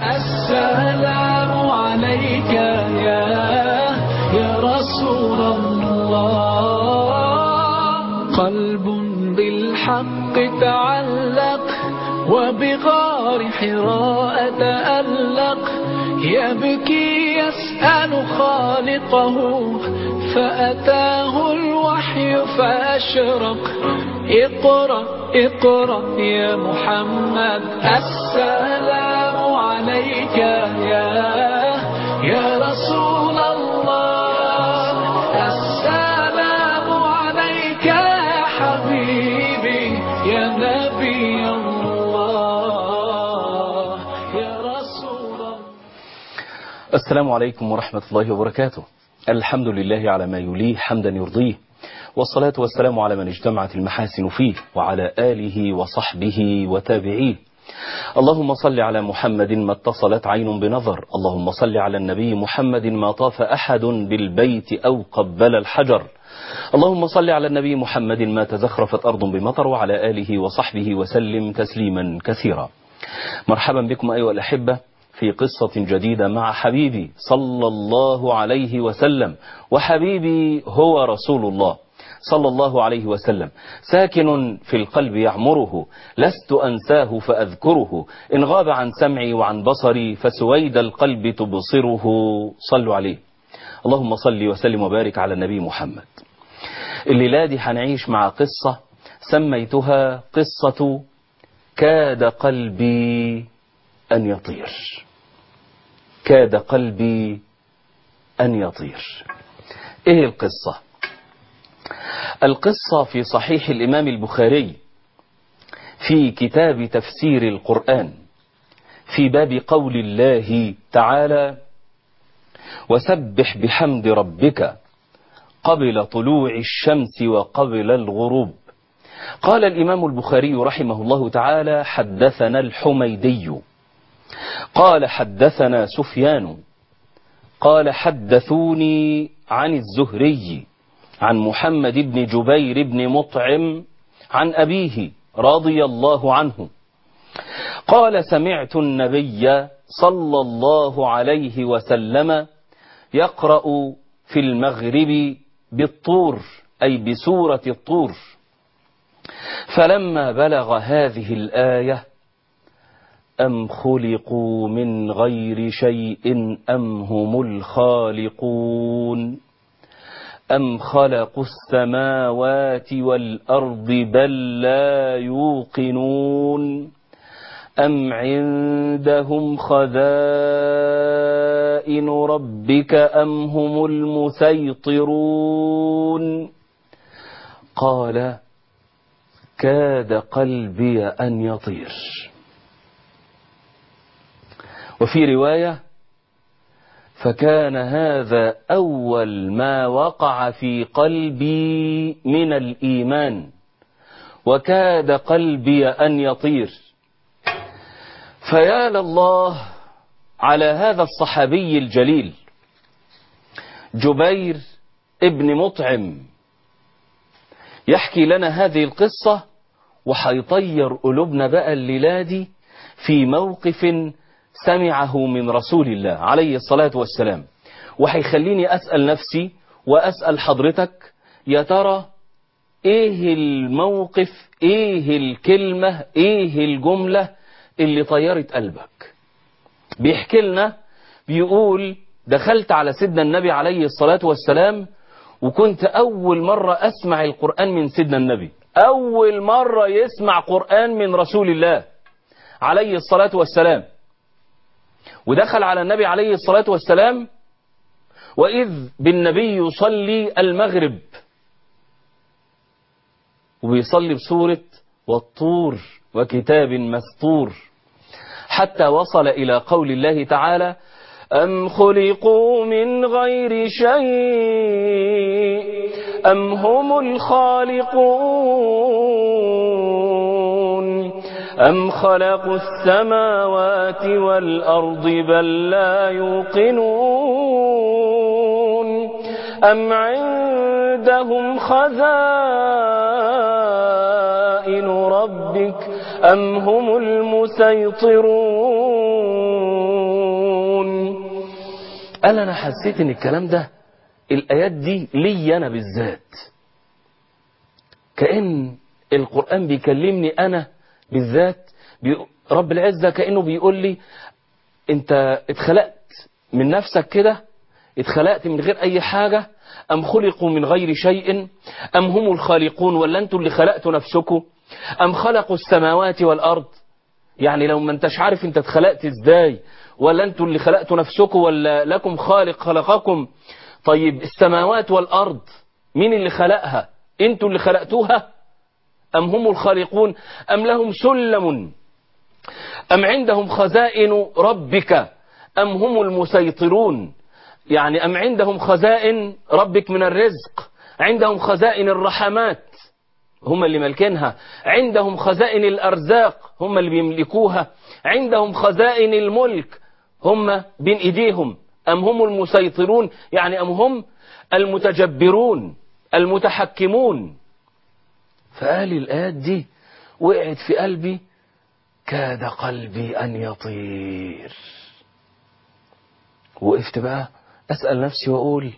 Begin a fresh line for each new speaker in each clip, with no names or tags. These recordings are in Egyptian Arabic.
السلام عليك يا يا رسول الله قلب بالحق تعلق وبغار حراء تألق يبكي يسأل خالقه فأتاه الوحي فأشرق اقرأ اقرأ يا محمد السلام عليك يا يا رسول الله السلام عليك يا حبيبي يا نبي الله يا رسول الله
السلام عليكم ورحمة الله وبركاته الحمد لله على ما يليه حمدا يرضيه والصلاة والسلام على من اجتمعت المحاسن فيه وعلى آله وصحبه وتابعيه اللهم صل على محمد ما اتصلت عين بنظر اللهم صل على النبي محمد ما طاف أحد بالبيت أو قبل الحجر اللهم صل على النبي محمد ما تزخرفت أرض بمطر وعلى آله وصحبه وسلم تسليما كثيرا مرحبا بكم أيها الأحبة في قصة جديدة مع حبيبي صلى الله عليه وسلم وحبيبي هو رسول الله صلى الله عليه وسلم ساكن في القلب يعمره لست أنساه فأذكره إن غاب عن سمعي وعن بصري فسويد القلب تبصره صلوا عليه اللهم صل وسلم وبارك على النبي محمد الليلة دي هنعيش مع قصة سميتها قصة كاد قلبي أن يطير كاد قلبي أن يطير إيه القصة القصة في صحيح الإمام البخاري في كتاب تفسير القرآن في باب قول الله تعالى وسبح بحمد ربك قبل طلوع الشمس وقبل الغروب قال الإمام البخاري رحمه الله تعالى حدثنا الحميدي قال حدثنا سفيان قال حدثوني عن الزهري عن محمد بن جبير بن مطعم عن أبيه رضي الله عنه قال سمعت النبي صلى الله عليه وسلم يقرأ في المغرب بالطور أي بسورة الطور فلما بلغ هذه الآية أم خلقوا من غير شيء أم هم الخالقون أم خلقوا السماوات والأرض بل لا يوقنون أم عندهم خزائن ربك أم هم المسيطرون قال كاد قلبي أن يطير وفي رواية فكان هذا أول ما وقع في قلبي من الإيمان وكاد قلبي أن يطير فيا لله على هذا الصحابي الجليل جبير ابن مطعم يحكي لنا هذه القصة وحيطير قلوبنا بقى الليلة في موقف سمعه من رسول الله عليه الصلاة والسلام وهيخليني أسأل نفسي وأسأل حضرتك يا ترى ايه الموقف ايه الكلمة ايه الجملة اللي طيرت قلبك بيحكي لنا بيقول دخلت على سيدنا النبي عليه الصلاة والسلام وكنت أول مرة أسمع القرآن من سيدنا النبي أول مرة يسمع قرآن من رسول الله عليه الصلاة والسلام ودخل على النبي عليه الصلاة والسلام وإذ بالنبي يصلي المغرب وبيصلي بسورة والطور وكتاب مستور حتى وصل إلى قول الله تعالى أم خلقوا من غير شيء أم هم الخالقون أم خلقوا السماوات والأرض بل لا يوقنون أم عندهم خزائن ربك أم هم المسيطرون قال انا حسيت ان الكلام ده الايات دي لي انا بالذات كأن القرآن بيكلمني انا بالذات بي... رب العزة كأنه بيقول لي انت اتخلقت من نفسك كده اتخلقت من غير اي حاجة ام خلقوا من غير شيء ام هم الخالقون ولا انتوا اللي خلقتوا نفسكم ام خلقوا السماوات والارض يعني لو ما انتش عارف انت اتخلقت ازاي ولا انتوا اللي خلقتوا نفسكم ولا لكم خالق خلقكم طيب السماوات والارض مين اللي خلقها انتوا اللي خلقتوها ام هم الخالقون ام لهم سلم ام عندهم خزائن ربك ام هم المسيطرون يعني ام عندهم خزائن ربك من الرزق عندهم خزائن الرحمات هم اللي ملكينها عندهم خزائن الأرزاق هم اللي بيملكوها عندهم خزائن الملك هم بين إيديهم أم هم المسيطرون يعني أم هم المتجبرون المتحكمون فقال الآيات دي وقعت في قلبي كاد قلبي أن يطير وقفت بقى أسأل نفسي وأقول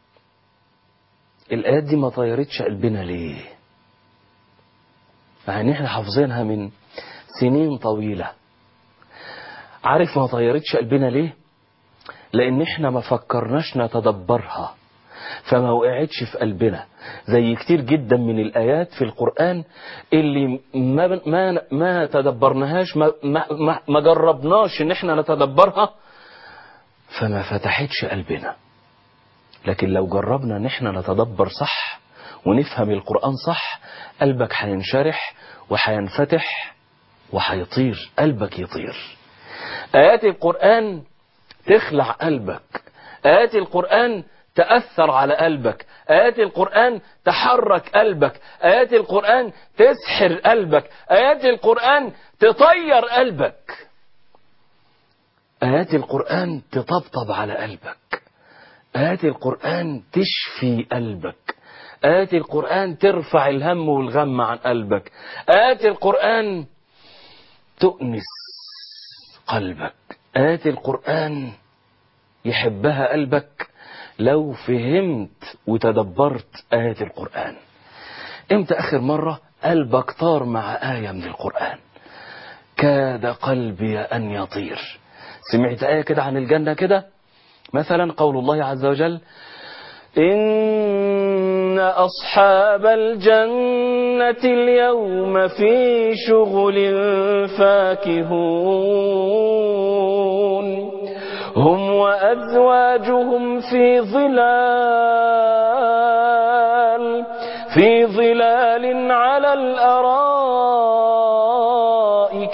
الآيات دي ما طيرتش قلبنا ليه مع ان احنا حافظينها من سنين طويلة عارف ما طيرتش قلبنا ليه لان احنا ما فكرناش نتدبرها فما وقعتش في قلبنا زي كتير جدا من الآيات في القرآن اللي ما ما ما تدبرناهاش ما ما ما, ما جربناش ان احنا نتدبرها فما فتحتش قلبنا لكن لو جربنا ان احنا نتدبر صح ونفهم القرآن صح قلبك هينشرح وهينفتح وهيطير قلبك يطير آيات القرآن تخلع قلبك آيات القرآن تأثر على قلبك آيات القرآن تحرك قلبك آيات القرآن تسحر قلبك آيات القرآن تطير قلبك آيات القرآن تطبطب على قلبك آيات القرآن تشفي قلبك آيات القرآن ترفع الهم والغم عن قلبك آيات القرآن تؤنس قلبك آيات القرآن يحبها قلبك لو فهمت وتدبرت آيات القرآن امتى آخر مرة قلبك طار مع آية من القرآن كاد قلبي أن يطير سمعت آية كده عن الجنة كده مثلا قول الله عز وجل إن أصحاب الجنة اليوم في شغل فاكهون هم وأزواجهم في ظلال في ظلال على الأرائك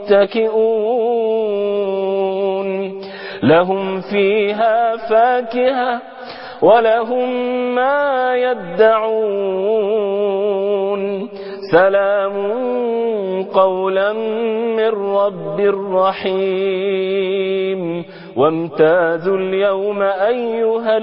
متكئون لهم فيها فاكهة ولهم ما يدعون سلام قولا من رب رحيم وامتازوا اليوم أيها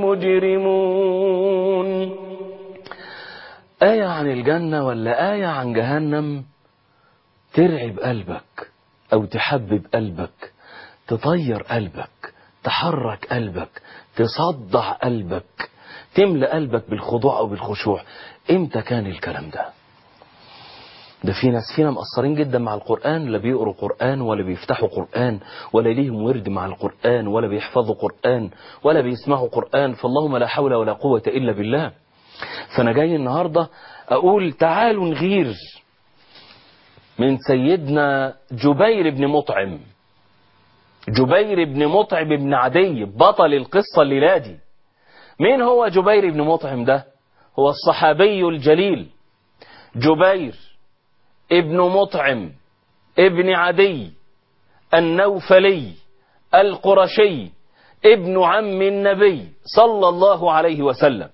المجرمون آية عن الجنة ولا آية عن جهنم ترعب قلبك أو تحبب قلبك تطير قلبك تحرك قلبك تصدع قلبك تملأ قلبك بالخضوع أو بالخشوع امتى كان الكلام ده ده في ناس فينا مقصرين جدا مع القرآن لا بيقروا قرآن ولا بيفتحوا قرآن ولا ليهم ورد مع القرآن ولا بيحفظوا قرآن ولا بيسمعوا قرآن فاللهم لا حول ولا قوة إلا بالله فأنا جاي النهاردة أقول تعالوا نغير من سيدنا جبير بن مطعم جبير بن مطعم بن عدي بطل القصة الليلة دي مين هو جبير بن مطعم ده هو الصحابي الجليل جبير ابن مطعم ابن عدي النوفلي القرشي ابن عم النبي صلى الله عليه وسلم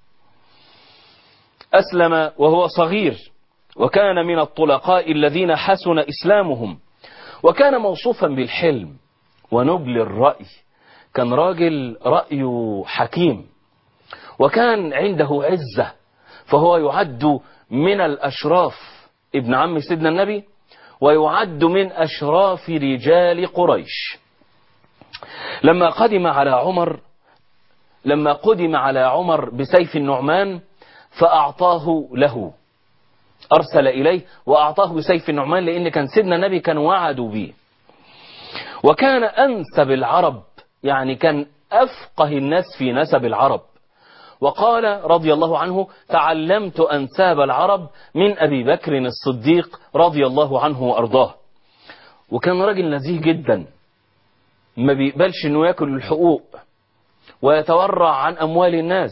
أسلم وهو صغير وكان من الطلقاء الذين حسن إسلامهم وكان موصوفا بالحلم ونبل الرأي كان راجل رأيه حكيم وكان عنده عزة فهو يعد من الأشراف ابن عم سيدنا النبي ويعد من أشراف رجال قريش لما قدم على عمر لما قدم على عمر بسيف النعمان فأعطاه له أرسل إليه وأعطاه بسيف النعمان لأن كان سيدنا النبي كان وعدوا به وكان أنسب العرب يعني كان أفقه الناس في نسب العرب وقال رضي الله عنه تعلمت أنساب العرب من أبي بكر الصديق رضي الله عنه وأرضاه وكان راجل نزيه جدا ما بيقبلش انه ياكل الحقوق ويتورع عن أموال الناس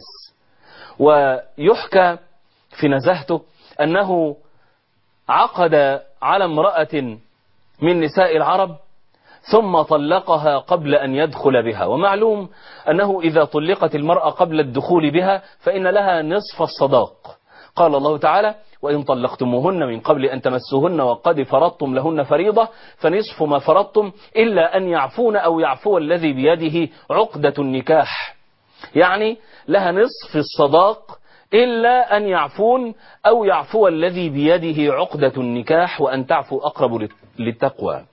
ويحكى في نزهته أنه عقد على امرأة من نساء العرب ثم طلقها قبل أن يدخل بها ومعلوم أنه إذا طلقت المرأة قبل الدخول بها فإن لها نصف الصداق قال الله تعالى وإن طلقتموهن من قبل أن تمسوهن وقد فرضتم لهن فريضة فنصف ما فرضتم إلا أن يعفون أو يعفو الذي بيده عقدة النكاح يعني لها نصف الصداق إلا أن يعفون أو يعفو الذي بيده عقدة النكاح وأن تعفو أقرب للتقوى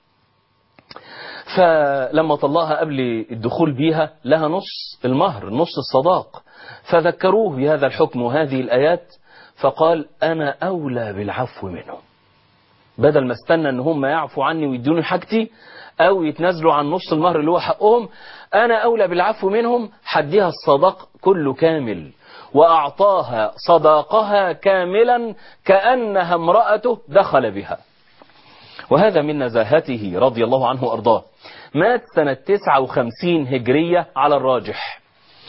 فلما طلقها قبل الدخول بيها لها نص المهر نص الصداق فذكروه بهذا الحكم وهذه الآيات فقال أنا أولى بالعفو منهم بدل ما استنى ان هم يعفوا عني ويدوني حاجتي او يتنازلوا عن نص المهر اللي هو حقهم انا اولى بالعفو منهم حديها الصداق كله كامل واعطاها صداقها كاملا كانها امراته دخل بها وهذا من نزاهته رضي الله عنه وارضاه مات سنه 59 هجريه على الراجح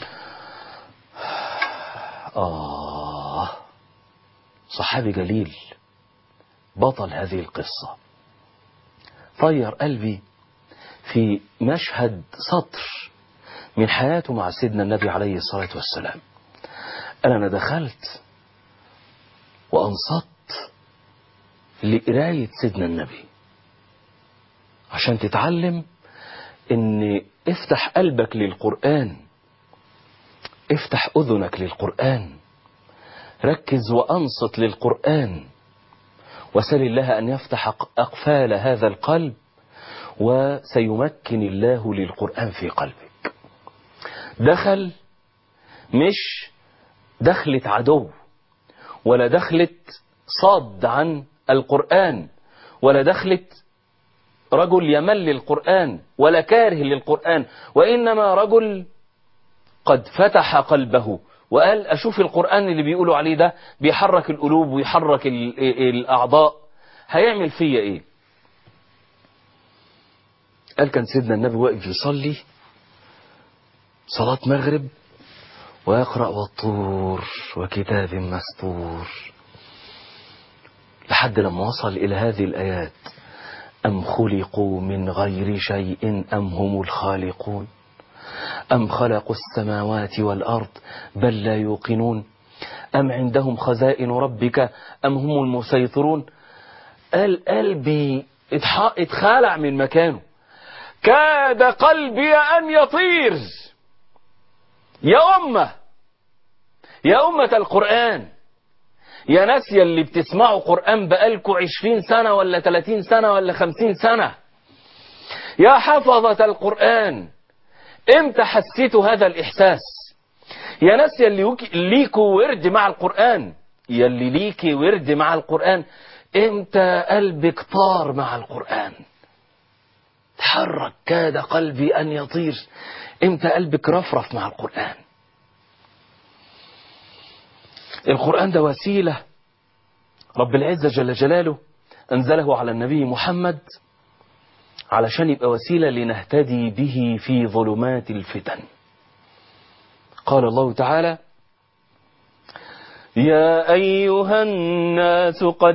آه صحابي جليل بطل هذه القصة طير قلبي في مشهد سطر من حياته مع سيدنا النبي عليه الصلاة والسلام أنا دخلت وأنصت لقراية سيدنا النبي عشان تتعلم ان افتح قلبك للقرآن افتح أذنك للقرآن ركز وأنصت للقرآن وسل الله أن يفتح أقفال هذا القلب وسيمكن الله للقرآن في قلبك دخل مش دخلة عدو ولا دخلة صد عن القرآن ولا دخلة رجل يمل للقرآن ولا كاره للقرآن وإنما رجل قد فتح قلبه وقال أشوف القرآن اللي بيقولوا عليه ده بيحرك القلوب ويحرك الأعضاء هيعمل فيا إيه قال كان سيدنا النبي واقف يصلي صلاة مغرب ويقرأ والطور وكتاب مستور لحد لما وصل إلى هذه الآيات أم خلقوا من غير شيء أم هم الخالقون أم خلقوا السماوات والأرض بل لا يوقنون أم عندهم خزائن ربك أم هم المسيطرون قال قلبي اتخالع من مكانه كاد قلبي أن يطير يا أمة يا أمة القرآن يا ناس يلي بتسمعوا قرآن بقالكوا عشرين سنة ولا تلاتين سنة ولا خمسين سنة يا حفظة القرآن امتى حسيتوا هذا الإحساس يا ناس يلي ليكوا ورد مع القرآن يلي ليكي ورد مع القرآن امتى قلبك طار مع القرآن تحرك كاد قلبي أن يطير امتى قلبك رفرف مع القرآن القرآن ده وسيلة رب العزة جل جلاله أنزله على النبي محمد علشان يبقى وسيلة لنهتدي به في ظلمات الفتن قال الله تعالى يا أيها الناس قد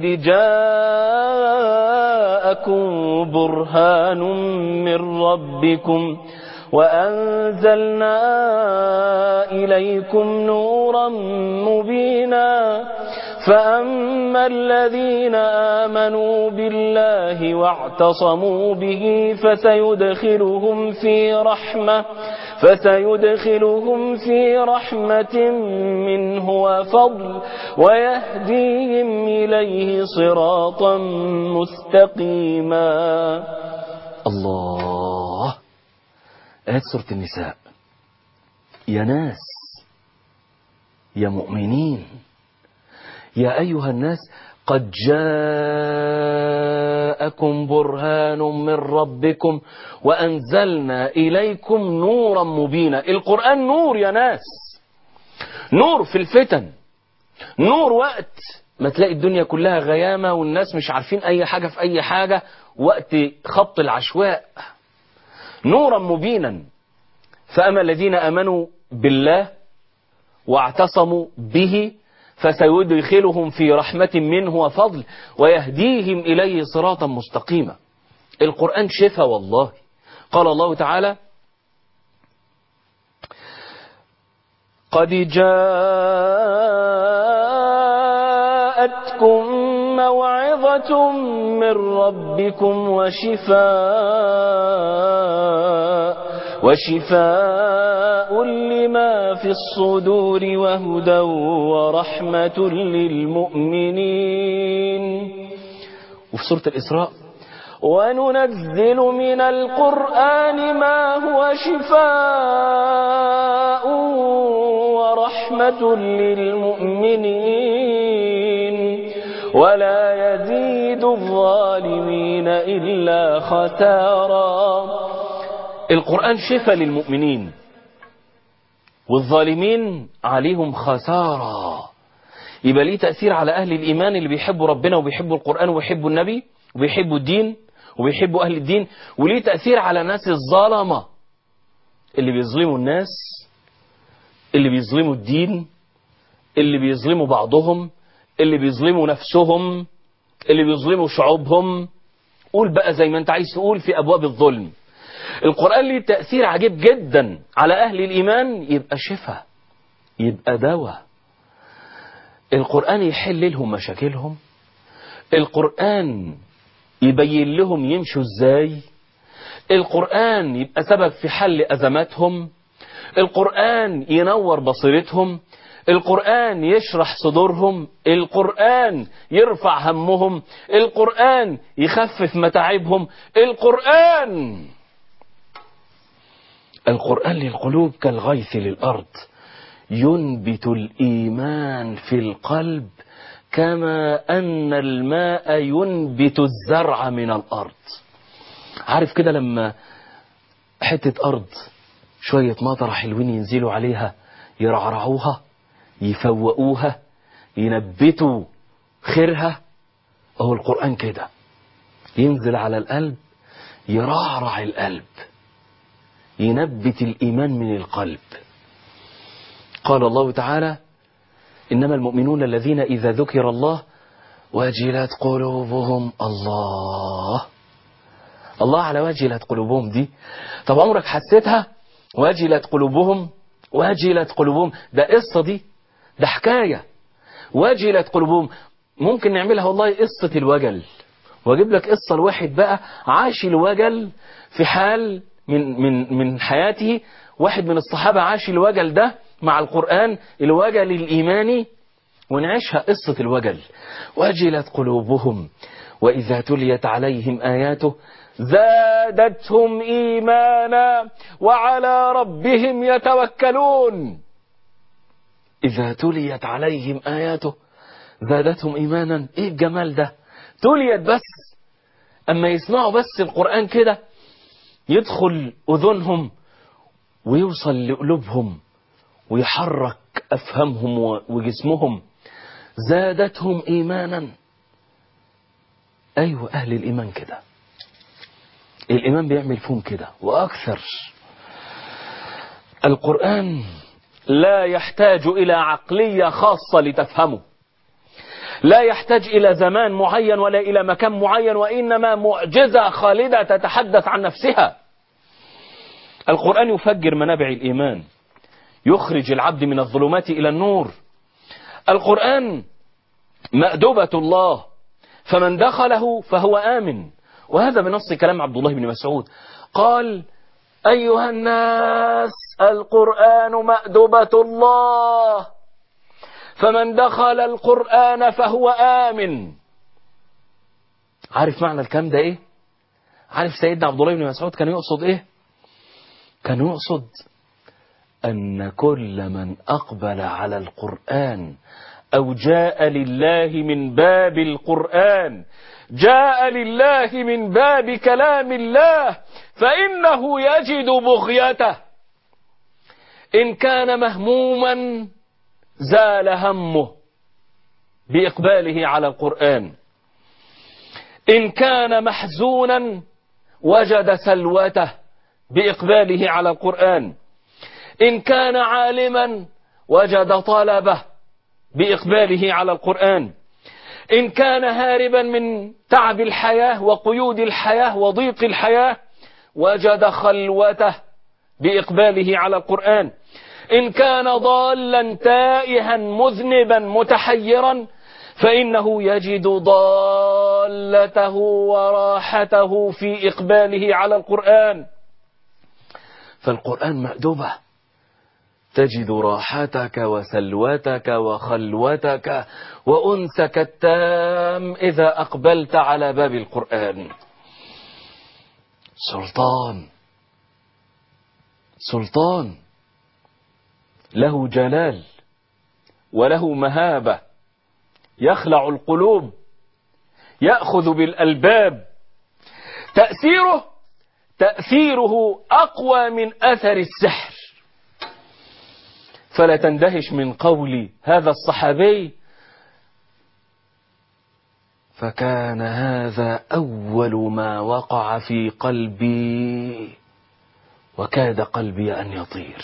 جاءكم برهان من ربكم وأنزلنا إليكم نورا مبينا فأما الذين آمنوا بالله واعتصموا به فسيدخلهم في رحمة فسيدخلهم في رحمة منه وفضل ويهديهم إليه صراطا مستقيما الله آيات سورة النساء يا ناس يا مؤمنين يا أيها الناس قد جاءكم برهان من ربكم وأنزلنا إليكم نورا مبينا القرآن نور يا ناس نور في الفتن نور وقت ما تلاقي الدنيا كلها غيامة والناس مش عارفين أي حاجة في أي حاجة وقت خط العشواء نورا مبينا فأما الذين أمنوا بالله واعتصموا به فسيدخلهم في رحمة منه وفضل ويهديهم إليه صراطا مستقيما القرآن شفا والله قال الله تعالى قد جاءتكم موعظة من ربكم وشفاء وشفاء لما في الصدور وهدى ورحمة للمؤمنين وفي سورة الإسراء وننزل من القرآن ما هو شفاء ورحمة للمؤمنين ولا يزيد الظالمين إلا خسارا القرآن شفاء للمؤمنين والظالمين عليهم خسارة يبقى ليه تأثير على أهل الإيمان اللي بيحبوا ربنا وبيحبوا القرآن وبيحبوا النبي وبيحبوا الدين وبيحبوا أهل الدين وليه تأثير على ناس الظلمة اللي بيظلموا الناس اللي بيظلموا الدين اللي بيظلموا بعضهم اللي بيظلموا نفسهم اللي بيظلموا شعوبهم قول بقى زي ما انت عايز تقول في أبواب الظلم القرآن ليه تأثير عجيب جدا على أهل الإيمان يبقى شفاء يبقى دواء القرآن يحل لهم مشاكلهم القرآن يبين لهم يمشوا ازاي القرآن يبقى سبب في حل أزماتهم القرآن ينور بصيرتهم القرآن يشرح صدورهم القرآن يرفع همهم القرآن يخفف متاعبهم القرآن القرآن للقلوب كالغيث للأرض ينبت الإيمان في القلب كما أن الماء ينبت الزرع من الأرض عارف كده لما حتة أرض شوية مطر حلوين ينزلوا عليها يرعرعوها يفوقوها ينبتوا خيرها أهو القرآن كده ينزل على القلب يرعرع القلب ينبت الإيمان من القلب قال الله تعالى إنما المؤمنون الذين إذا ذكر الله وجلت قلوبهم الله الله على وجلت قلوبهم دي طب عمرك حسيتها وجلت قلوبهم وجلت قلوبهم ده قصة دي ده حكاية وجلت قلوبهم ممكن نعملها والله قصة الوجل واجيب لك قصة الواحد بقى عاش الوجل في حال من من من حياته واحد من الصحابة عاش الوجل ده مع القرآن الوجل الإيماني ونعيشها قصة الوجل وجلت قلوبهم وإذا تليت عليهم آياته زادتهم إيمانا وعلى ربهم يتوكلون إذا تليت عليهم آياته زادتهم إيمانا إيه الجمال ده تليت بس أما يسمعوا بس القرآن كده يدخل أذنهم ويوصل لقلوبهم ويحرك أفهمهم وجسمهم زادتهم إيمانا أيوة أهل الإيمان كده الإيمان بيعمل فيهم كده وأكثر القرآن لا يحتاج إلى عقلية خاصة لتفهمه لا يحتاج إلى زمان معين ولا إلى مكان معين وإنما معجزة خالدة تتحدث عن نفسها القرآن يفجر منابع الإيمان يخرج العبد من الظلمات إلى النور القرآن مأدبة الله فمن دخله فهو آمن وهذا بنص كلام عبد الله بن مسعود قال أيها الناس القرآن مأدبة الله فمن دخل القرآن فهو آمن عارف معنى الكلام ده ايه عارف سيدنا عبد الله بن مسعود كان يقصد ايه كان يقصد أن كل من أقبل على القرآن أو جاء لله من باب القرآن جاء لله من باب كلام الله فإنه يجد بغيته إن كان مهموما زال همه بإقباله على القرآن إن كان محزونا وجد سلوته بإقباله على القرآن إن كان عالما وجد طلبه بإقباله على القرآن إن كان هاربا من تعب الحياة وقيود الحياة وضيق الحياة وجد خلوته بإقباله على القرآن إن كان ضالا تائها مذنبا متحيرا فإنه يجد ضالته وراحته في إقباله على القرآن فالقرآن مأدبة تجد راحتك وسلوتك وخلوتك وأنسك التام إذا أقبلت على باب القرآن سلطان سلطان له جلال وله مهابة يخلع القلوب يأخذ بالألباب تأثيره تأثيره أقوى من أثر السحر فلا تندهش من قول هذا الصحابي فكان هذا أول ما وقع في قلبي وكاد قلبي أن يطير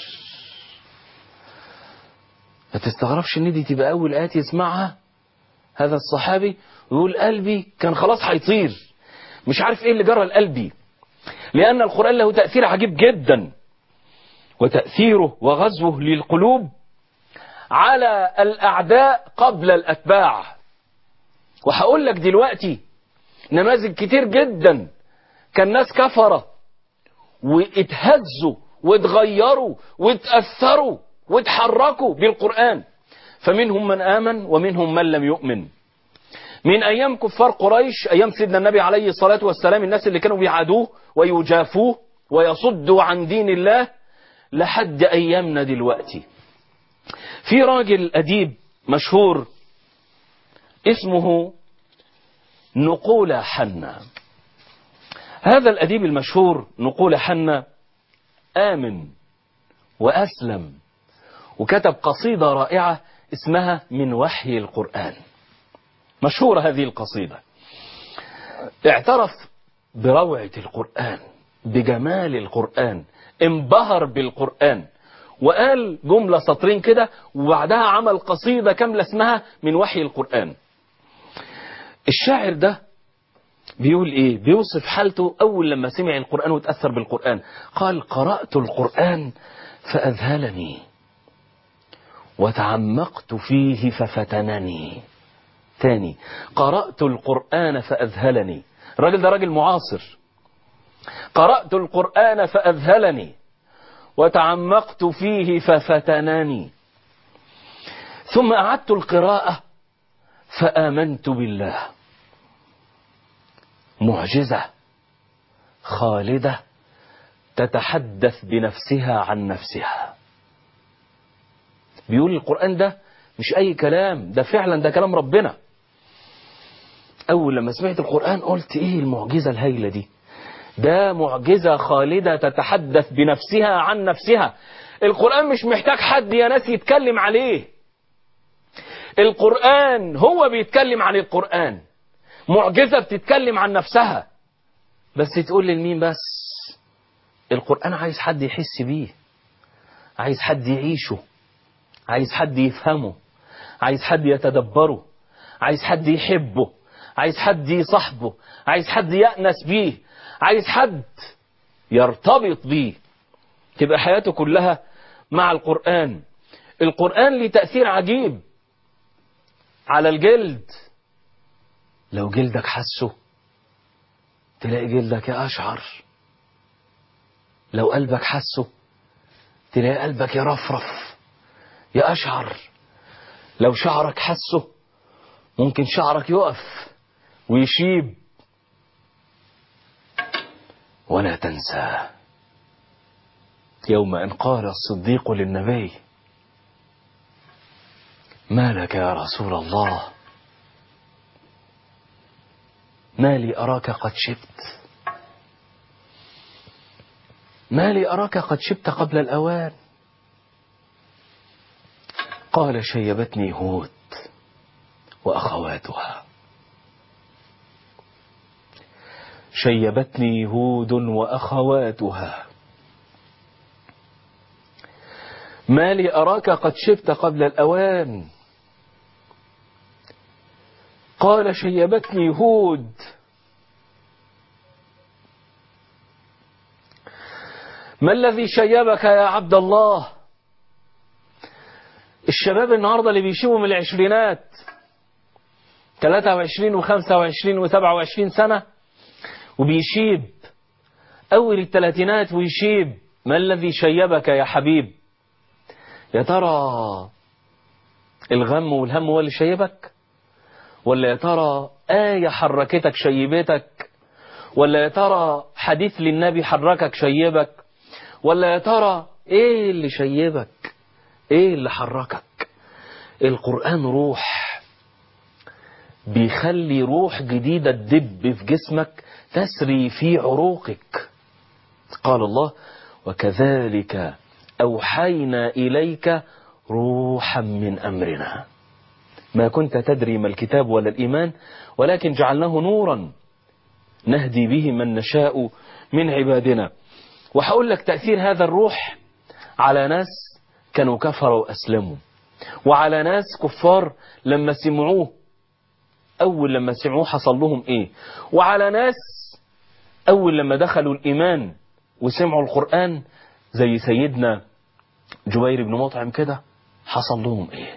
ما تستغربش ان دي تبقى أول آيات يسمعها هذا الصحابي ويقول قلبي كان خلاص هيطير مش عارف ايه اللي جرى لقلبي لأن القرآن له تأثير عجيب جدا وتأثيره وغزوه للقلوب على الأعداء قبل الأتباع وهقول لك دلوقتي نماذج كتير جدا كان ناس كفرة واتهزوا واتغيروا واتأثروا واتحركوا بالقرآن فمنهم من آمن ومنهم من لم يؤمن من أيام كفار قريش أيام سيدنا النبي عليه الصلاة والسلام الناس اللي كانوا بيعادوه ويجافوه ويصدوا عن دين الله لحد أيامنا دلوقتي في راجل أديب مشهور اسمه نقول حنا هذا الأديب المشهور نقول حنا آمن وأسلم وكتب قصيدة رائعة اسمها من وحي القرآن مشهورة هذه القصيدة اعترف بروعة القرآن بجمال القرآن انبهر بالقرآن وقال جملة سطرين كده وبعدها عمل قصيدة كاملة اسمها من وحي القرآن الشاعر ده بيقول ايه بيوصف حالته اول لما سمع القرآن وتأثر بالقرآن قال قرأت القرآن فأذهلني وتعمقت فيه ففتنني تاني قرأت القرآن فأذهلني الراجل ده راجل معاصر قرأت القرآن فأذهلني وتعمقت فيه ففتنني ثم أعدت القراءة فآمنت بالله معجزة خالدة تتحدث بنفسها عن نفسها بيقول القرآن ده مش أي كلام ده فعلا ده كلام ربنا أول لما سمعت القرآن قلت إيه المعجزة الهائلة دي ده معجزة خالدة تتحدث بنفسها عن نفسها القرآن مش محتاج حد يا ناس يتكلم عليه القرآن هو بيتكلم عن القرآن معجزة بتتكلم عن نفسها بس تقول لمين بس القرآن عايز حد يحس بيه عايز حد يعيشه عايز حد يفهمه عايز حد يتدبره عايز حد يحبه عايز حد يصاحبه عايز حد يأنس بيه عايز حد يرتبط بيه تبقى حياته كلها مع القرآن القرآن ليه تأثير عجيب على الجلد لو جلدك حسه تلاقي جلدك يقشعر لو قلبك حسه تلاقي قلبك يرفرف يقشعر لو شعرك حسه ممكن شعرك يقف ويشيب ولا تنسى يوم أن قال الصديق للنبي ما لك يا رسول الله ما لي أراك قد شبت ما لي أراك قد شبت قبل الأوان قال شيبتني هود وأخواتها شيبتني هود وأخواتها ما لي أراك قد شبت قبل الأوان قال شيبتني هود ما الذي شيبك يا عبد الله الشباب النهاردة اللي بيشيبوا من العشرينات 23 و25 و27 سنة وبيشيب أول الثلاثينات ويشيب ما الذي شيبك يا حبيب يا ترى الغم والهم هو اللي شيبك ولا يا ترى آية حركتك شيبتك ولا يا ترى حديث للنبي حركك شيبك ولا يا ترى ايه اللي شيبك ايه اللي حركك القرآن روح بيخلي روح جديدة تدب في جسمك تسري في عروقك قال الله وكذلك أوحينا إليك روحا من أمرنا ما كنت تدري ما الكتاب ولا الإيمان ولكن جعلناه نورا نهدي به من نشاء من عبادنا وهقول لك تأثير هذا الروح على ناس كانوا كفروا وأسلموا وعلى ناس كفار لما سمعوه أول لما سمعوه حصل لهم إيه وعلى ناس أول لما دخلوا الإيمان وسمعوا القرآن زي سيدنا جبير بن مطعم كده حصل لهم إيه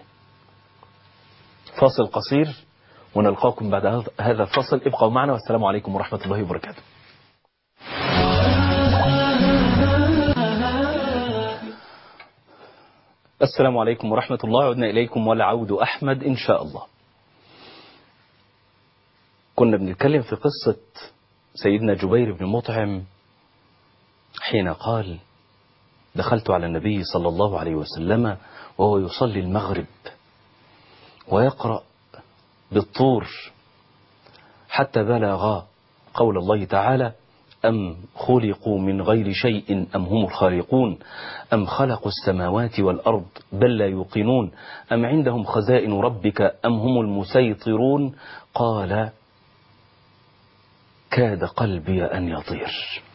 فاصل قصير ونلقاكم بعد هذا الفصل ابقوا معنا والسلام عليكم ورحمة الله وبركاته السلام عليكم ورحمة الله عدنا إليكم والعود أحمد إن شاء الله كنا بنتكلم في قصة سيدنا جبير بن مطعم حين قال دخلت على النبي صلى الله عليه وسلم وهو يصلي المغرب ويقرأ بالطور حتى بلغ قول الله تعالى أم خلقوا من غير شيء أم هم الخالقون أم خلقوا السماوات والأرض بل لا يوقنون أم عندهم خزائن ربك أم هم المسيطرون قال كاد قلبي أن يطير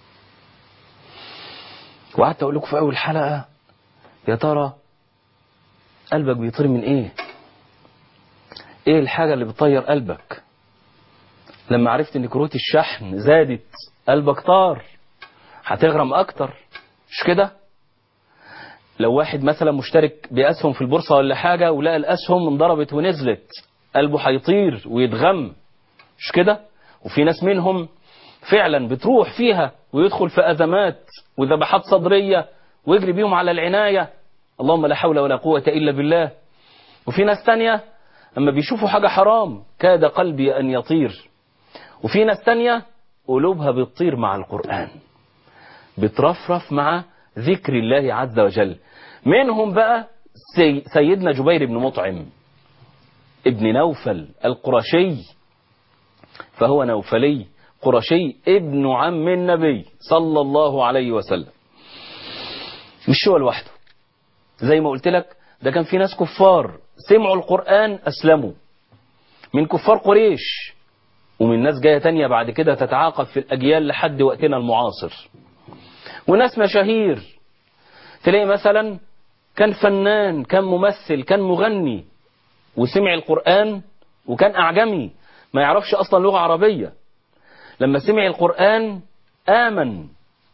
وقعدت أقول لكم في أول حلقة يا ترى قلبك بيطير من إيه إيه الحاجة اللي بتطير قلبك لما عرفت ان كروت الشحن زادت قلبك طار هتغرم اكتر مش كده لو واحد مثلا مشترك باسهم في البورصه ولا حاجه ولقى الاسهم انضربت ونزلت قلبه هيطير ويتغم مش كده وفي ناس منهم فعلا بتروح فيها ويدخل في ازمات وذبحات صدريه ويجري بيهم على العنايه اللهم لا حول ولا قوه الا بالله وفي ناس تانية اما بيشوفوا حاجه حرام كاد قلبي ان يطير وفي ناس تانية قلوبها بتطير مع القرآن بترفرف مع ذكر الله عز وجل منهم بقى سي سيدنا جبير بن مطعم ابن نوفل القرشي فهو نوفلي قرشي ابن عم النبي صلى الله عليه وسلم مش هو لوحده زي ما قلت لك ده كان في ناس كفار سمعوا القرآن أسلموا من كفار قريش ومن ناس جاية تانية بعد كده تتعاقب في الأجيال لحد وقتنا المعاصر وناس مشاهير تلاقي مثلا كان فنان كان ممثل كان مغني وسمع القرآن وكان أعجمي ما يعرفش أصلا لغة عربية لما سمع القرآن آمن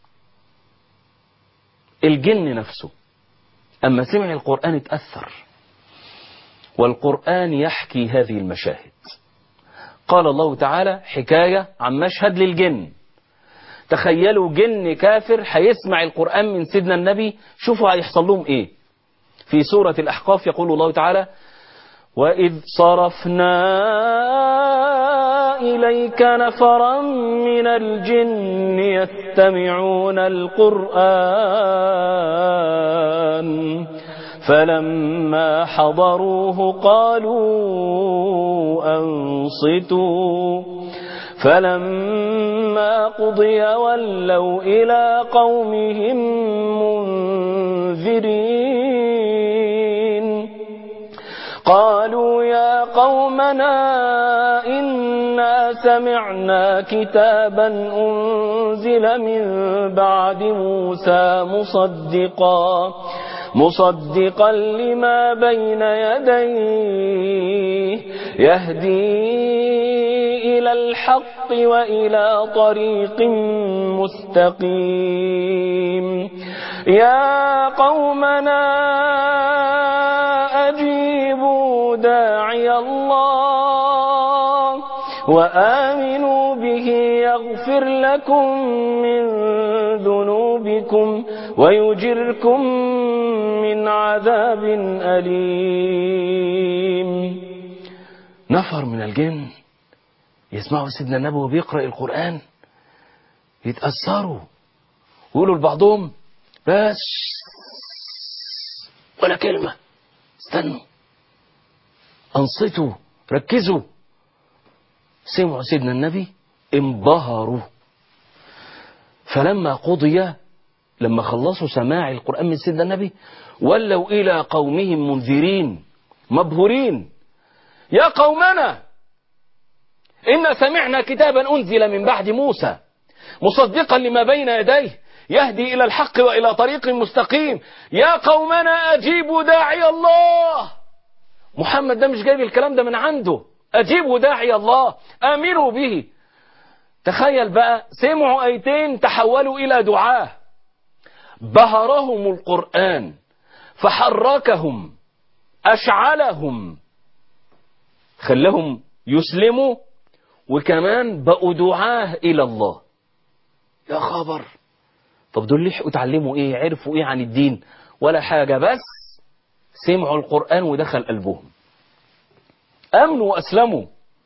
الجن نفسه أما سمع القرآن اتأثر والقرآن يحكي هذه المشاهد قال الله تعالى حكاية عن مشهد للجن تخيلوا جن كافر هيسمع القرآن من سيدنا النبي شوفوا هيحصل لهم ايه في سورة الأحقاف يقول الله تعالى وإذ صرفنا إليك نفرا من الجن يستمعون القرآن فلما حضروه قالوا أنصتوا فلما قضي ولوا إلى قومهم منذرين قالوا يا قومنا إنا سمعنا كتابا أنزل من بعد موسى مصدقا مصدقا لما بين يديه يهدي إلى الحق وإلى طريق مستقيم يا قومنا أجيبوا داعي الله وآمنوا به يغفر لكم من ذنوبكم ويجركم من عذاب أليم نفر من الجن يسمعوا سيدنا النبي وبيقرأ القرآن يتأثروا ويقولوا لبعضهم بس ولا كلمة استنوا أنصتوا ركزوا سمعوا سيدنا النبي انبهروا فلما قضي لما خلصوا سماع القرآن من سيدنا النبي ولوا إلى قومهم منذرين مبهورين يا قومنا إن سمعنا كتابا أنزل من بعد موسى مصدقا لما بين يديه يهدي إلى الحق وإلى طريق مستقيم يا قومنا أجيبوا داعي الله محمد ده مش جايب الكلام ده من عنده أجيبوا داعي الله آمنوا به تخيل بقى سمعوا آيتين تحولوا إلى دعاه بهرهم القرآن فحركهم أشعلهم خلهم يسلموا وكمان بقوا دعاه إلى الله يا خبر طب دول لحقوا اتعلموا ايه عرفوا ايه عن الدين ولا حاجة بس سمعوا القرآن ودخل قلبهم أمنوا وأسلموا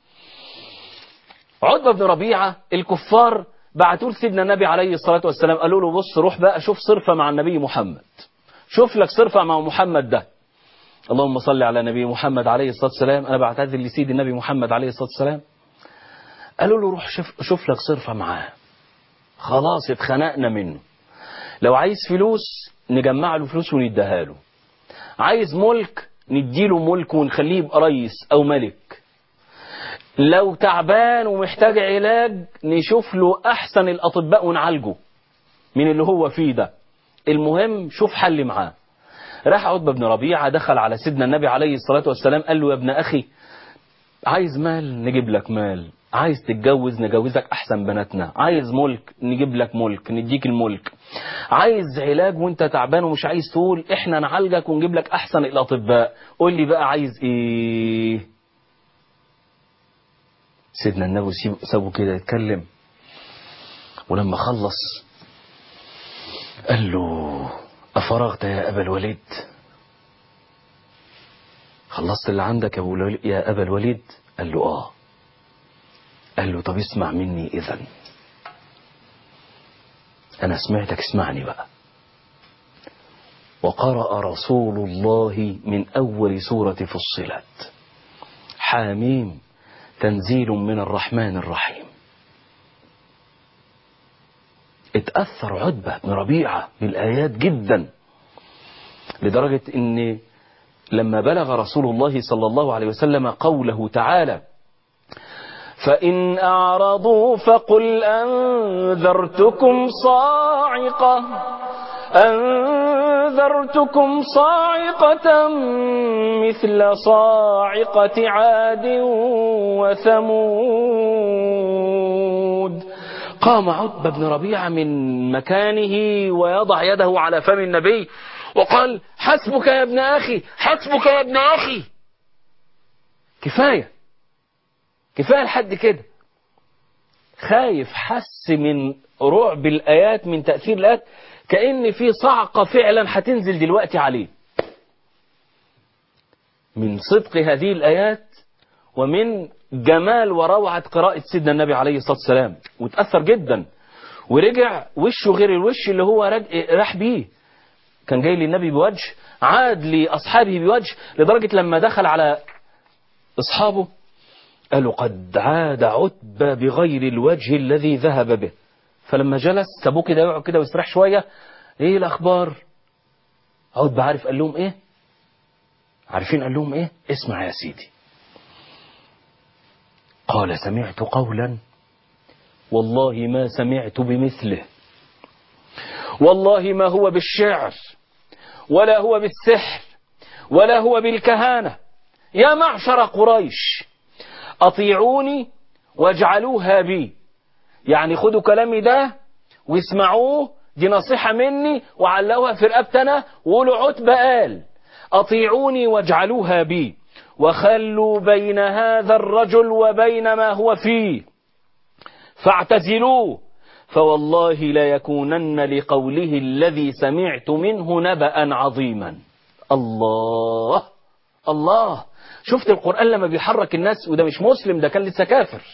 عتبة بن ربيعة الكفار بعتوا لسيدنا النبي عليه الصلاة والسلام قالوا له بص روح بقى شوف صرفة مع النبي محمد شوف لك صرفة مع محمد ده اللهم صل على نبي محمد عليه الصلاة والسلام أنا بعتذر لسيدي النبي محمد عليه الصلاة والسلام قالوا له روح شوف, شوف لك صرفة معاه خلاص اتخنقنا منه لو عايز فلوس نجمع له فلوس ونديها له عايز ملك نديله ملك ونخليه يبقى رئيس او ملك لو تعبان ومحتاج علاج نشوف له احسن الاطباء ونعالجه من اللي هو فيه ده المهم شوف حل معاه راح عتبة بن ربيعة دخل على سيدنا النبي عليه الصلاة والسلام قال له يا ابن أخي عايز مال نجيب لك مال عايز تتجوز نجوزك أحسن بناتنا عايز ملك نجيب لك ملك نديك الملك عايز علاج وانت تعبان ومش عايز تقول احنا نعالجك ونجيب لك أحسن الأطباء قول لي بقى عايز ايه سيدنا النبي سابه كده يتكلم ولما خلص قال له أفرغت يا أبا الوليد خلصت اللي عندك يا, أبو الوليد يا أبا الوليد قال له آه قال له طب اسمع مني إذا أنا سمعتك اسمعني بقى وقرأ رسول الله من أول سورة فصلت حاميم تنزيل من الرحمن الرحيم اتأثر عتبة بن ربيعة بالآيات جدا لدرجة ان لما بلغ رسول الله صلى الله عليه وسلم قوله تعالى فإن أعرضوا فقل أنذرتكم صاعقة أنذرتكم صاعقة مثل صاعقة عاد وثمود قام عتبة بن ربيعة من مكانه ويضع يده على فم النبي وقال حسبك يا ابن أخي حسبك يا ابن أخي كفاية كفاية لحد كده خايف حس من رعب الآيات من تأثير الآيات كأن في صعقة فعلا هتنزل دلوقتي عليه من صدق هذه الآيات ومن جمال وروعة قراءة سيدنا النبي عليه الصلاة والسلام وتأثر جدا ورجع وشه غير الوش اللي هو رج... راح بيه كان جاي للنبي بوجه عاد لأصحابه بوجه لدرجة لما دخل على أصحابه قالوا قد عاد عتبة بغير الوجه الذي ذهب به فلما جلس سابوه كده يقعد كده ويستريح شوية ايه الأخبار عتبة عارف قال لهم ايه عارفين قال لهم ايه اسمع يا سيدي قال سمعت قولا والله ما سمعت بمثله والله ما هو بالشعر ولا هو بالسحر ولا هو بالكهانة يا معشر قريش أطيعوني واجعلوها بي يعني خدوا كلامي ده واسمعوه دي نصيحة مني وعلوها في رقبتنا وقولوا عتبة قال أطيعوني واجعلوها بي وخلوا بين هذا الرجل وبين ما هو فيه فاعتزلوه فوالله ليكونن لقوله الذي سمعت منه نبأ عظيما الله الله شفت القرآن لما بيحرك الناس وده مش مسلم ده كان لسه كافر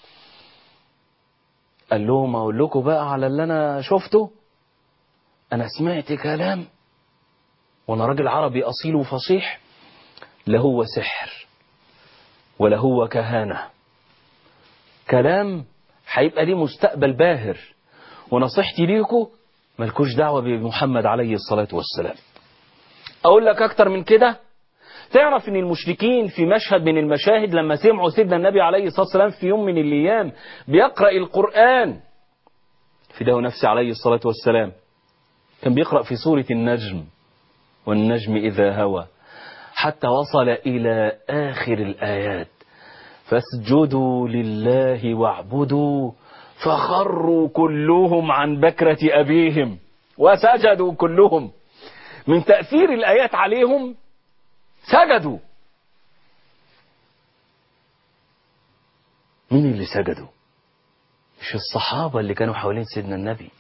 قال لهم اقول لكم بقى على اللي انا شفته انا سمعت كلام وانا راجل عربي اصيل وفصيح لا هو سحر ولا هو كهانة كلام هيبقى ليه مستقبل باهر ونصيحتي ليكم ملكوش دعوة بمحمد عليه الصلاة والسلام أقول لك أكتر من كده تعرف ان المشركين في مشهد من المشاهد لما سمعوا سيدنا النبي عليه الصلاة والسلام في يوم من الأيام بيقرأ القرآن فداه نفسي عليه الصلاة والسلام كان بيقرأ في سورة النجم والنجم إذا هوى حتى وصل إلى آخر الآيات فاسجدوا لله واعبدوا فخروا كلهم عن بكرة أبيهم وسجدوا كلهم من تأثير الآيات عليهم سجدوا مين اللي سجدوا مش الصحابة اللي كانوا حوالين سيدنا النبي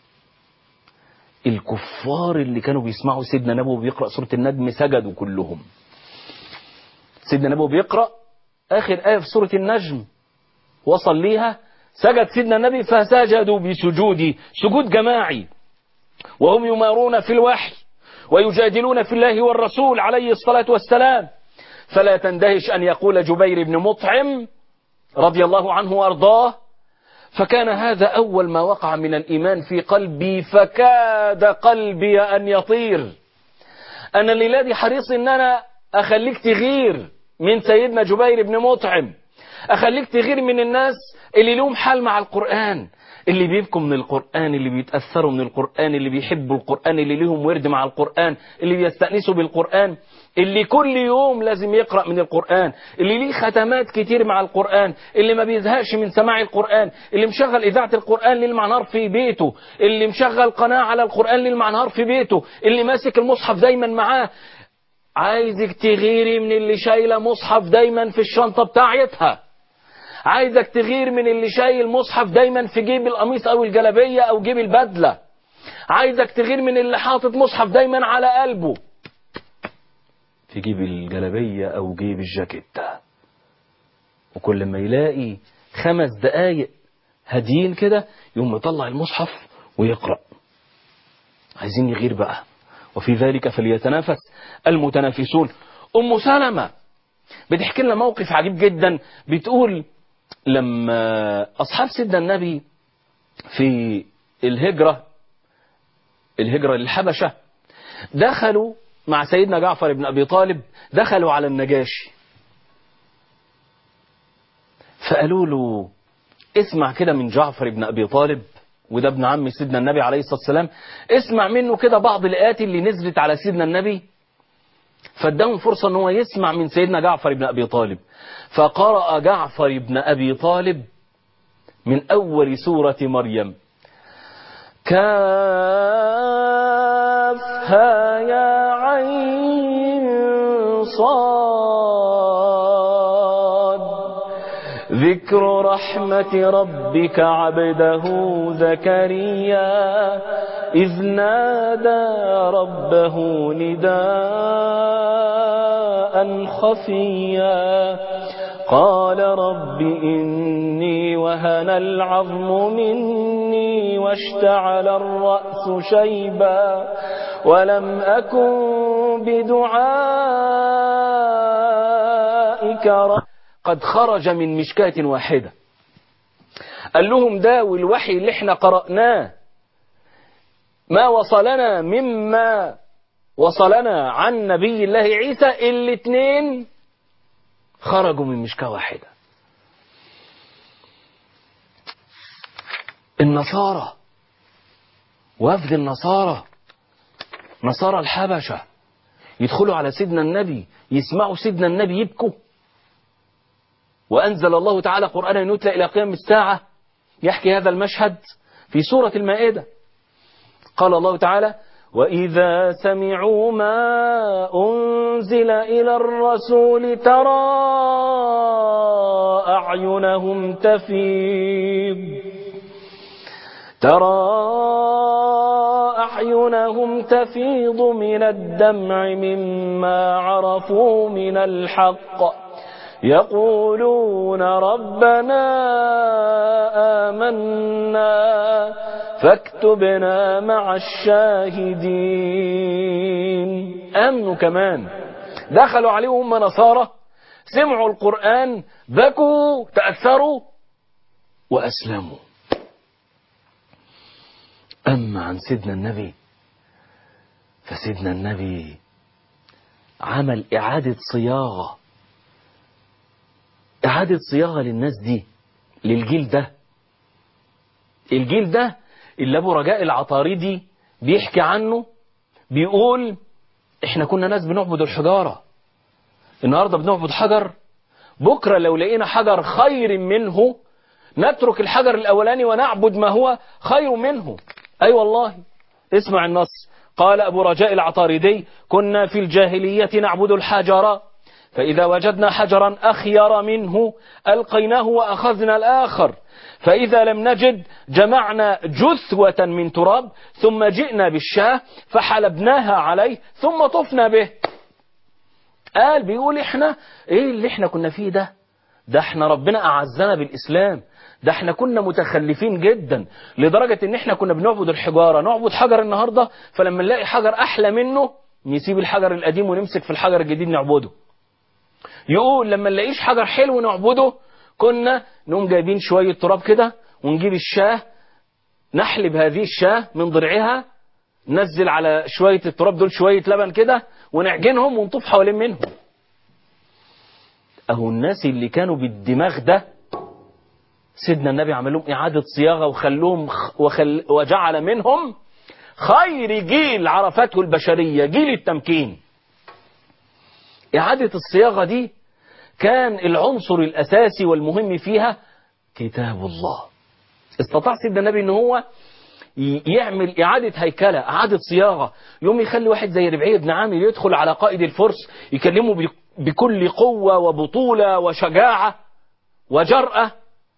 الكفار اللي كانوا بيسمعوا سيدنا النبي وبيقرأ سورة النجم سجدوا كلهم سيدنا النبي بيقرأ آخر آية في سورة النجم وصل ليها سجد سيدنا النبي فسجدوا بسجود سجود جماعي وهم يمارون في الوحي ويجادلون في الله والرسول عليه الصلاة والسلام فلا تندهش أن يقول جبير بن مطعم رضي الله عنه وأرضاه فكان هذا أول ما وقع من الإيمان في قلبي فكاد قلبي أن يطير أنا الليلة حريص أن أنا أخليك تغير من سيدنا جبير بن مطعم أخليك تغير من الناس اللي لهم حال مع القرآن اللي بيبكوا من القرآن اللي بيتأثروا من القرآن اللي بيحبوا القرآن اللي ليهم ورد مع القرآن اللي بيستأنسوا بالقرآن اللي كل يوم لازم يقرأ من القرآن اللي ليه ختمات كتير مع القرآن اللي ما بيزهقش من سماع القرآن اللي مشغل إذاعة القرآن ليل مع نهار في بيته اللي مشغل قناة على القرآن ليل مع نهار في بيته اللي ماسك المصحف دايما معاه عايزك تغيري من اللي شايلة مصحف دايما في الشنطة بتاعتها عايزك تغير من اللي شايل مصحف دايما في جيب القميص او الجلابية او جيب البدلة عايزك تغير من اللي حاطط مصحف دايما على قلبه في جيب الجلابية او جيب الجاكيتة وكل ما يلاقي خمس دقايق هاديين كده يقوم يطلع المصحف ويقرأ عايزين يغير بقى وفي ذلك فليتنافس المتنافسون أم سلمة بتحكي لنا موقف عجيب جدا بتقول لما أصحاب سيدنا النبي في الهجرة الهجرة للحبشة دخلوا مع سيدنا جعفر بن أبي طالب دخلوا على النجاشي فقالوا له اسمع كده من جعفر بن أبي طالب وده ابن عم سيدنا النبي عليه الصلاة والسلام اسمع منه كده بعض الآيات اللي نزلت على سيدنا النبي فاداهم فرصة ان هو يسمع من سيدنا جعفر بن أبي طالب فقرأ جعفر بن أبي طالب من أول سورة مريم كافها يا عين صاد ذكر رحمة ربك عبده زكريا إذ نادى ربه نداء خفيا قال رب إني وهن العظم مني واشتعل الرأس شيبا ولم أكن بدعائك رب قد خرج من مشكاة واحدة قال لهم ده والوحي اللي احنا قرأناه ما وصلنا مما وصلنا عن نبي الله عيسى الاثنين خرجوا من مشكاة واحدة النصارى وفد النصارى نصارى الحبشة يدخلوا على سيدنا النبي يسمعوا سيدنا النبي يبكوا وأنزل الله تعالى قرآنا يتلى إلى قيام الساعة يحكي هذا المشهد في سورة المائدة قال الله تعالى وإذا سمعوا ما أنزل إلى الرسول ترى أعينهم تفيض ترى أعينهم تفيض من الدمع مما عرفوا من الحق يقولون ربنا آمنا فاكتبنا مع الشاهدين أمنوا كمان دخلوا عليهم هم نصارى سمعوا القرآن بكوا تأثروا وأسلموا أما عن سيدنا النبي فسيدنا النبي عمل إعادة صياغة إعادة صياغة للناس دي للجيل ده الجيل ده اللي أبو رجاء العطاردي بيحكي عنه بيقول احنا كنا ناس بنعبد الحجارة النهاردة بنعبد حجر بكرة لو لقينا حجر خير منه نترك الحجر الأولاني ونعبد ما هو خير منه أي أيوة والله اسمع النص قال أبو رجاء العطاردي كنا في الجاهلية نعبد الحجر فإذا وجدنا حجرا أخير منه ألقيناه وأخذنا الآخر فإذا لم نجد جمعنا جثوة من تراب ثم جئنا بالشاه فحلبناها عليه ثم طفنا به قال بيقول احنا ايه اللي احنا كنا فيه ده ده احنا ربنا أعزنا بالإسلام ده احنا كنا متخلفين جدا لدرجة ان احنا كنا بنعبد الحجارة نعبد حجر النهاردة فلما نلاقي حجر أحلى منه نسيب الحجر القديم ونمسك في الحجر الجديد نعبده يقول لما نلاقيش حجر حلو نعبده كنا نقوم جايبين شوية تراب كده ونجيب الشاه نحلب هذه الشاه من ضرعها ننزل على شوية التراب دول شوية لبن كده ونعجنهم ونطوف حوالين منهم أهو الناس اللي كانوا بالدماغ ده سيدنا النبي عمل لهم إعادة صياغة وخلوهم وخل وجعل منهم خير جيل عرفته البشرية جيل التمكين إعادة الصياغة دي كان العنصر الأساسي والمهم فيها كتاب الله استطاع سيدنا النبي ان هو يعمل إعادة هيكلة إعادة صياغة يوم يخلي واحد زي ربعي بن عامر يدخل على قائد الفرس يكلمه بكل قوة وبطولة وشجاعة وجرأة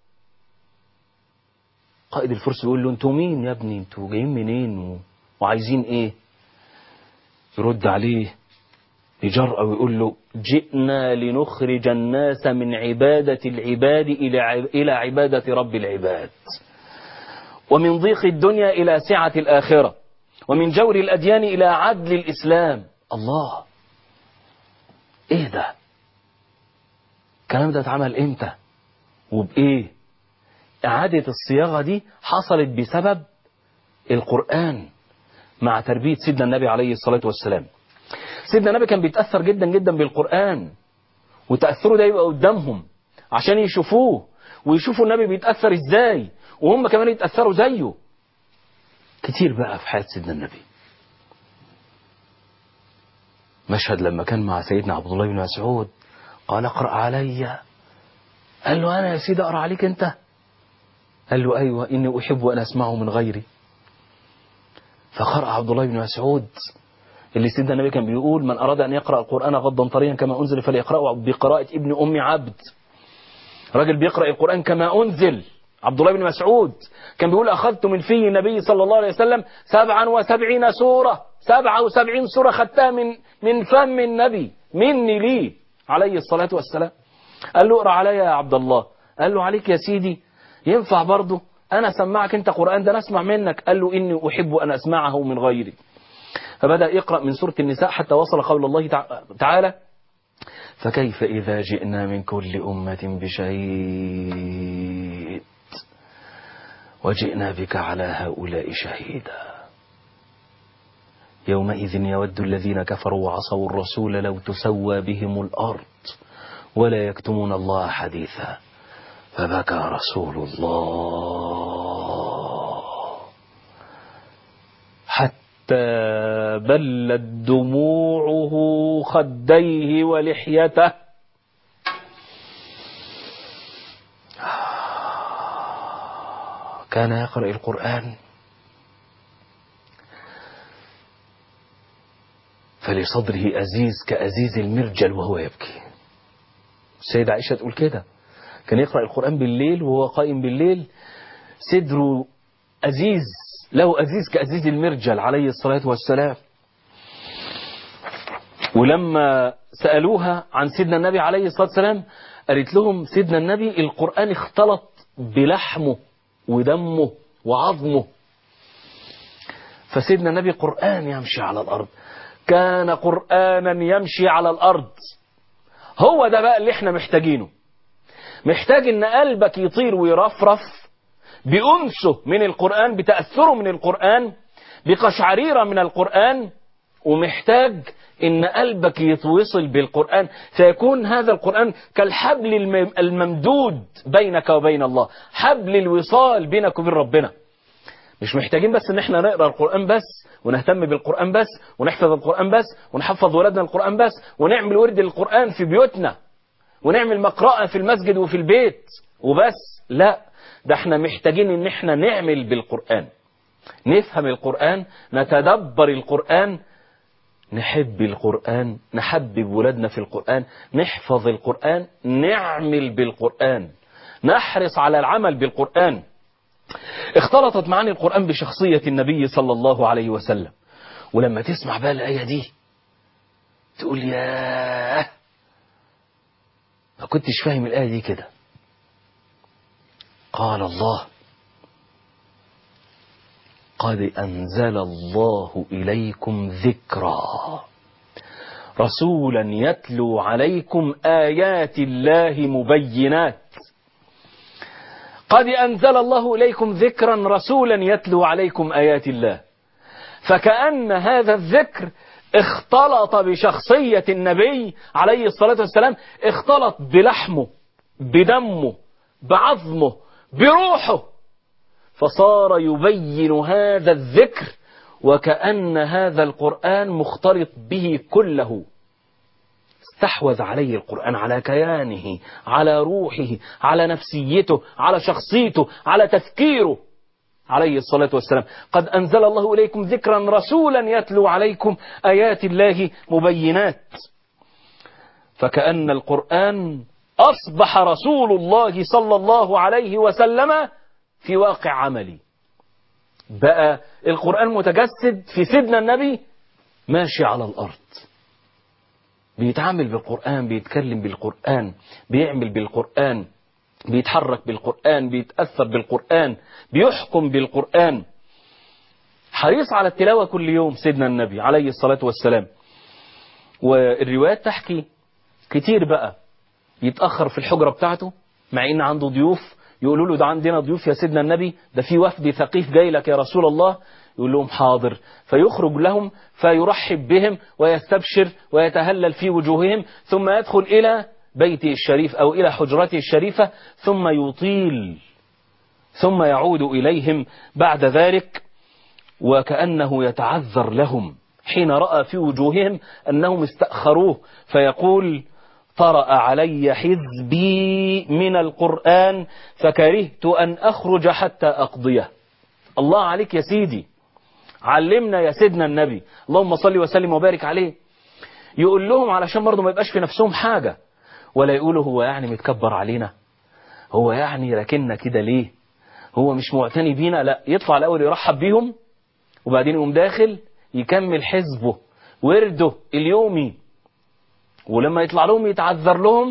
قائد الفرس يقول له انتوا مين يا ابني انتوا جايين منين وعايزين ايه يرد عليه بجرأة ويقول له جئنا لنخرج الناس من عبادة العباد إلى إلى عبادة رب العباد ومن ضيق الدنيا إلى سعة الآخرة ومن جور الأديان إلى عدل الإسلام الله إيه ده الكلام ده اتعمل إمتى وبإيه إعادة الصياغة دي حصلت بسبب القرآن مع تربية سيدنا النبي عليه الصلاة والسلام سيدنا النبي كان بيتأثر جدا جدا بالقرآن وتأثره ده يبقى قدامهم عشان يشوفوه ويشوفوا النبي بيتأثر ازاي وهم كمان يتأثروا زيه كتير بقى في حياة سيدنا النبي مشهد لما كان مع سيدنا عبد الله بن مسعود قال اقرأ علي قال له أنا يا سيدي أقرأ عليك أنت قال له أيوة إني أحب أن أسمعه من غيري فقرأ عبد الله بن مسعود اللي سيدنا النبي كان بيقول من أراد أن يقرأ القرآن غضا طريا كما أنزل فليقرأه بقراءة ابن أم عبد راجل بيقرأ القرآن كما أنزل عبد الله بن مسعود كان بيقول أخذت من في النبي صلى الله عليه وسلم سبعا وسبعين سورة سبعة وسبعين سورة خدتها من من فم النبي مني لي عليه الصلاة والسلام قال له اقرا عليا يا عبد الله قال له عليك يا سيدي ينفع برضه انا سمعك انت قران ده انا اسمع منك قال له اني احب ان اسمعه من غيري فبدا يقرا من سوره النساء حتى وصل قول الله تع- تعالى فكيف اذا جئنا من كل امه بشهيد وجئنا بك على هؤلاء شهيدا يومئذ يود الذين كفروا وعصوا الرسول لو تسوى بهم الأرض ولا يكتمون الله حديثا فبكى رسول الله حتى بلت دموعه خديه ولحيته كان يقرأ القرآن فلصدره أزيز كأزيز المرجل وهو يبكي السيدة عائشة تقول كده كان يقرأ القرآن بالليل وهو قائم بالليل صدره أزيز له أزيز كأزيز المرجل عليه الصلاة والسلام ولما سألوها عن سيدنا النبي عليه الصلاة والسلام قالت لهم سيدنا النبي القرآن اختلط بلحمه ودمه وعظمه فسيدنا النبي قرآن يمشي على الأرض كان قرآنا يمشي على الأرض هو ده بقى اللي احنا محتاجينه محتاج ان قلبك يطير ويرفرف بأنسه من القرآن بتأثره من القرآن بقشعريرة من القرآن ومحتاج ان قلبك يتوصل بالقرآن فيكون هذا القرآن كالحبل الم- الممدود بينك وبين الله حبل الوصال بينك وبين ربنا مش محتاجين بس ان احنا نقرا القران بس ونهتم بالقران بس ونحفظ القران بس ونحفظ ولادنا القران بس ونعمل ورد للقران في بيوتنا ونعمل مقرأة في المسجد وفي البيت وبس لا ده احنا محتاجين ان احنا نعمل بالقرآن نفهم القرآن نتدبر القرآن نحب القرآن نحبب ولادنا في القرآن نحفظ القرآن نعمل بالقرآن نحرص على العمل بالقرآن اختلطت معاني القرآن بشخصية النبي صلى الله عليه وسلم ولما تسمع بقى الآية دي تقول ياه ما كنتش فاهم الآية دي كده قال الله قد أنزل الله إليكم ذكرا رسولا يتلو عليكم آيات الله مبينات قد أنزل الله إليكم ذكرا رسولا يتلو عليكم آيات الله فكأن هذا الذكر اختلط بشخصية النبي عليه الصلاة والسلام اختلط بلحمه بدمه بعظمه بروحه فصار يبين هذا الذكر وكأن هذا القرآن مختلط به كله استحوذ عليه القرآن على كيانه على روحه على نفسيته على شخصيته على تفكيره عليه الصلاة والسلام قد أنزل الله إليكم ذكرا رسولا يتلو عليكم آيات الله مبينات فكأن القرآن أصبح رسول الله صلى الله عليه وسلم في واقع عملي بقى القرآن متجسد في سيدنا النبي ماشي على الأرض بيتعامل بالقرآن بيتكلم بالقرآن بيعمل بالقرآن بيتحرك بالقرآن بيتأثر بالقرآن بيحكم بالقرآن حريص على التلاوة كل يوم سيدنا النبي عليه الصلاة والسلام والروايات تحكي كتير بقى يتأخر في الحجرة بتاعته مع إن عنده ضيوف يقولوا له ده عندنا ضيوف يا سيدنا النبي ده في وفد ثقيف جاي لك يا رسول الله يقول لهم حاضر فيخرج لهم فيرحب بهم ويستبشر ويتهلل في وجوههم ثم يدخل إلى بيته الشريف أو إلى حجرته الشريفة ثم يطيل ثم يعود إليهم بعد ذلك وكأنه يتعذر لهم حين رأى في وجوههم أنهم استأخروه فيقول طرأ علي حزبي من القرآن فكرهت أن أخرج حتى أقضيه الله عليك يا سيدي علمنا يا سيدنا النبي اللهم صل وسلم وبارك عليه يقول لهم علشان برضه ما يبقاش في نفسهم حاجة ولا يقولوا هو يعني متكبر علينا هو يعني راكننا كده ليه هو مش معتني بينا لا يطلع الأول يرحب بيهم وبعدين يقوم داخل يكمل حزبه ورده اليومي ولما يطلع لهم يتعذر لهم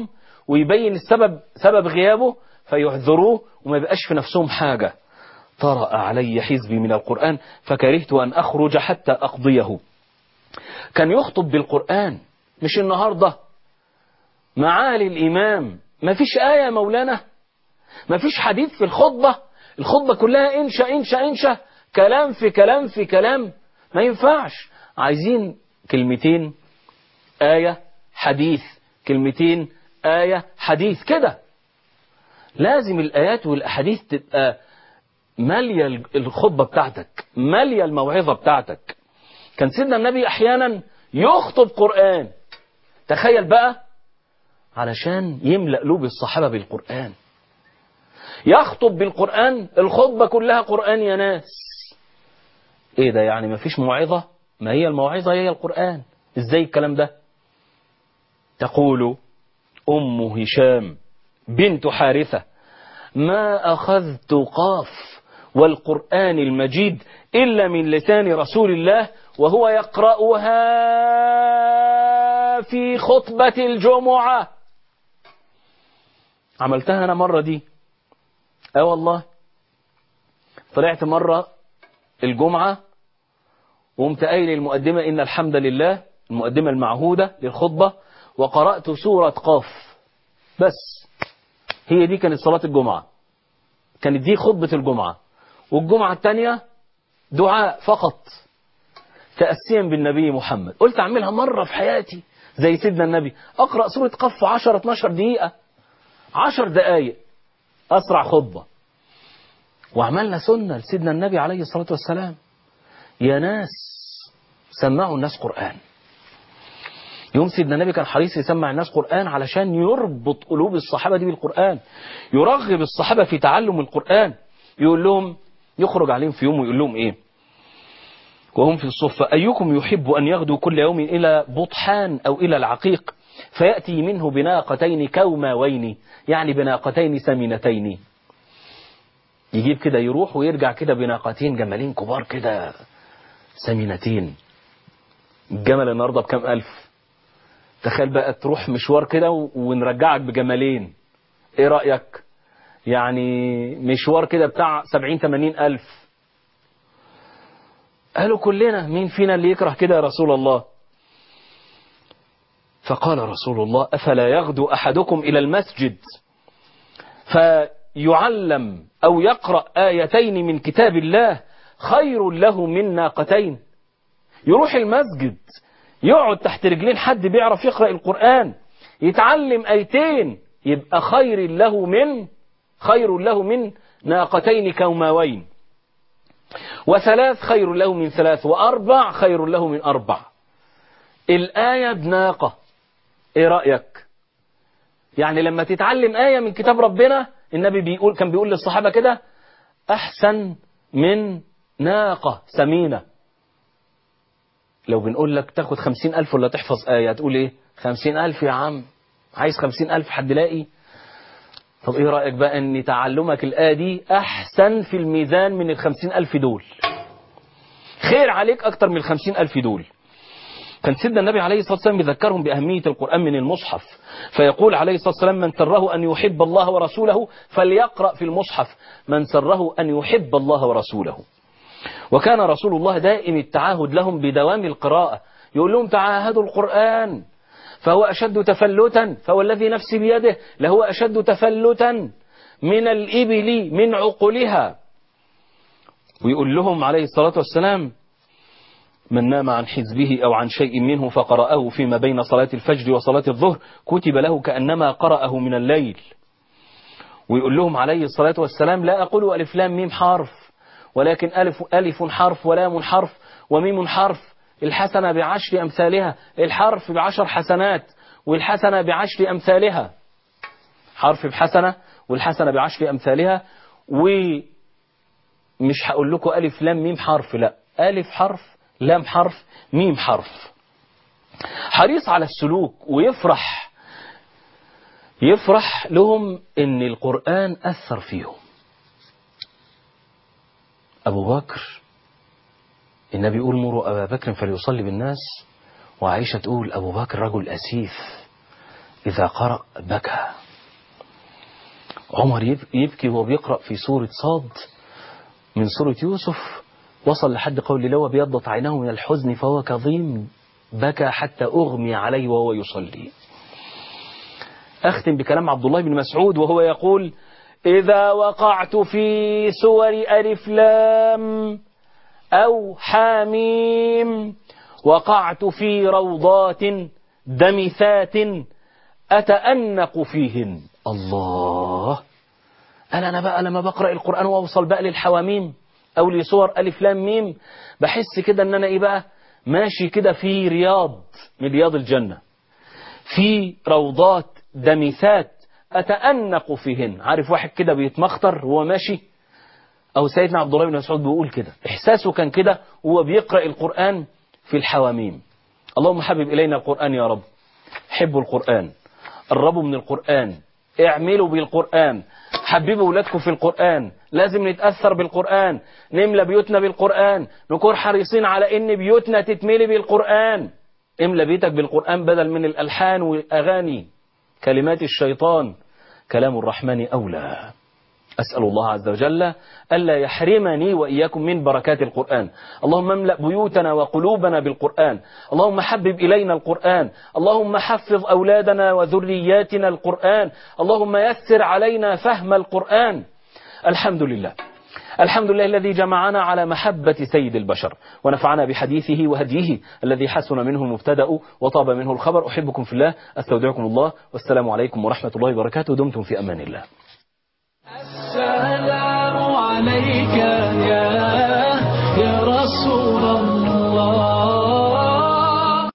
ويبين السبب سبب غيابه فيعذروه وما يبقاش في نفسهم حاجة طرأ علي حزبي من القرآن فكرهت أن أخرج حتى أقضيه كان يخطب بالقرآن مش النهاردة معالي الإمام ما فيش آية مولانا ما فيش حديث في الخطبة الخطبة كلها إنشا إنشا إنشا كلام في كلام في كلام ما ينفعش عايزين كلمتين آية حديث كلمتين آية حديث كده لازم الآيات والأحاديث تبقى مالية الخطبة بتاعتك مالية الموعظة بتاعتك كان سيدنا النبي أحيانا يخطب قرآن تخيل بقى علشان يملأ قلوب الصحابة بالقرآن يخطب بالقرآن الخطبة كلها قرآن يا ناس ايه ده يعني ما فيش موعظة ما هي الموعظة هي القرآن ازاي الكلام ده تقول أم هشام بنت حارثة ما أخذت قاف والقرآن المجيد إلا من لسان رسول الله وهو يقرأها في خطبة الجمعة عملتها أنا مرة دي اه والله طلعت مرة الجمعة وقمت قايل المقدمة إن الحمد لله المقدمة المعهودة للخطبة وقرأت سورة قاف بس هي دي كانت صلاة الجمعة كانت دي خطبة الجمعة والجمعة الثانية دعاء فقط تأسيا بالنبي محمد قلت أعملها مرة في حياتي زي سيدنا النبي أقرأ سورة قف في 10 12 دقيقة 10 دقايق أسرع خطبة وعملنا سنة لسيدنا النبي عليه الصلاة والسلام يا ناس سمعوا الناس قرآن يوم سيدنا النبي كان حريص يسمع الناس قرآن علشان يربط قلوب الصحابة دي بالقرآن يرغب الصحابة في تعلم القرآن يقول لهم يخرج عليهم في يوم ويقول لهم ايه وهم في الصفة أيكم يحب أن يغدو كل يوم إلى بطحان أو إلى العقيق فيأتي منه بناقتين كوماوين يعني بناقتين سمينتين يجيب كده يروح ويرجع كده بناقتين جمالين كبار كده سمينتين الجمل النهارده بكام ألف تخيل بقى تروح مشوار كده ونرجعك بجمالين ايه رأيك يعني مشوار كده بتاع سبعين تمانين ألف قالوا كلنا مين فينا اللي يكره كده يا رسول الله فقال رسول الله أفلا يغدو أحدكم إلى المسجد فيعلم أو يقرأ آيتين من كتاب الله خير له من ناقتين يروح المسجد يقعد تحت رجلين حد بيعرف يقرأ القرآن يتعلم آيتين يبقى خير له من خير له من ناقتين كوماوين وثلاث خير له من ثلاث وأربع خير له من أربع الآية بناقة إيه رأيك يعني لما تتعلم آية من كتاب ربنا النبي بيقول كان بيقول للصحابة كده أحسن من ناقة سمينة لو بنقول لك تاخد خمسين ألف ولا تحفظ آية تقول إيه خمسين ألف يا عم عايز خمسين ألف حد لاقي طب إيه رأيك بقى أن تعلمك الآية دي أحسن في الميزان من الخمسين ألف دول خير عليك أكتر من الخمسين ألف دول كان سيدنا النبي عليه الصلاة والسلام يذكرهم بأهمية القرآن من المصحف فيقول عليه الصلاة والسلام من سره أن يحب الله ورسوله فليقرأ في المصحف من سره أن يحب الله ورسوله وكان رسول الله دائم التعاهد لهم بدوام القراءة يقول لهم تعاهدوا القرآن فهو أشد تفلتا فهو الذي نفسي بيده لهو أشد تفلتا من الإبل من عقلها ويقول لهم عليه الصلاة والسلام من نام عن حزبه أو عن شيء منه فقرأه فيما بين صلاة الفجر وصلاة الظهر كتب له كأنما قرأه من الليل ويقول لهم عليه الصلاة والسلام لا أقول ألف لام ميم حرف ولكن ألف, ألف حرف ولام حرف وميم حرف الحسنة بعشر أمثالها الحرف بعشر حسنات والحسنة بعشر أمثالها حرف بحسنة والحسنة بعشر أمثالها ومش هقول لكم ألف لام ميم حرف لا ألف حرف لام حرف ميم حرف حريص على السلوك ويفرح يفرح لهم ان القرآن أثر فيهم أبو بكر النبي يقول مروا أبا بكر فليصلي بالناس وعائشة تقول أبو بكر رجل أسيف إذا قرأ بكى عمر يبكي وهو بيقرأ في سورة صاد من سورة يوسف وصل لحد قول الله وبيضت عينه من الحزن فهو كظيم بكى حتى أغمي عليه وهو يصلي أختم بكلام عبد الله بن مسعود وهو يقول إذا وقعت في سور ألف لام أو حاميم وقعت في روضات دمثات أتأنق فيهن الله أنا أنا بقى لما بقرأ القرآن وأوصل بقى للحواميم أو لصور ألف لام ميم بحس كده إن أنا إيه بقى ماشي كده في رياض من رياض الجنة في روضات دمثات أتأنق فيهن عارف واحد كده بيتمخطر وهو ماشي أو سيدنا عبد الله بن مسعود بيقول كده إحساسه كان كده وهو بيقرأ القرآن في الحواميم اللهم حبب إلينا القرآن يا رب حبوا القرآن قربوا من القرآن اعملوا بالقرآن حببوا ولادكم في القرآن لازم نتأثر بالقرآن نملى بيوتنا بالقرآن نكون حريصين على ان بيوتنا تتملي بالقرآن املى بيتك بالقرآن بدل من الألحان والأغاني كلمات الشيطان كلام الرحمن أولى أسأل الله عز وجل ألا يحرمني وإياكم من بركات القرآن اللهم املأ بيوتنا وقلوبنا بالقرآن اللهم حبب إلينا القرآن اللهم حفظ أولادنا وذرياتنا القرآن اللهم يسر علينا فهم القرآن الحمد لله الحمد لله الذي جمعنا على محبة سيد البشر ونفعنا بحديثه وهديه الذي حسن منه المبتدأ وطاب منه الخبر أحبكم في الله أستودعكم الله والسلام عليكم ورحمة الله وبركاته دمتم في أمان الله
السلام عليك يا يا رسول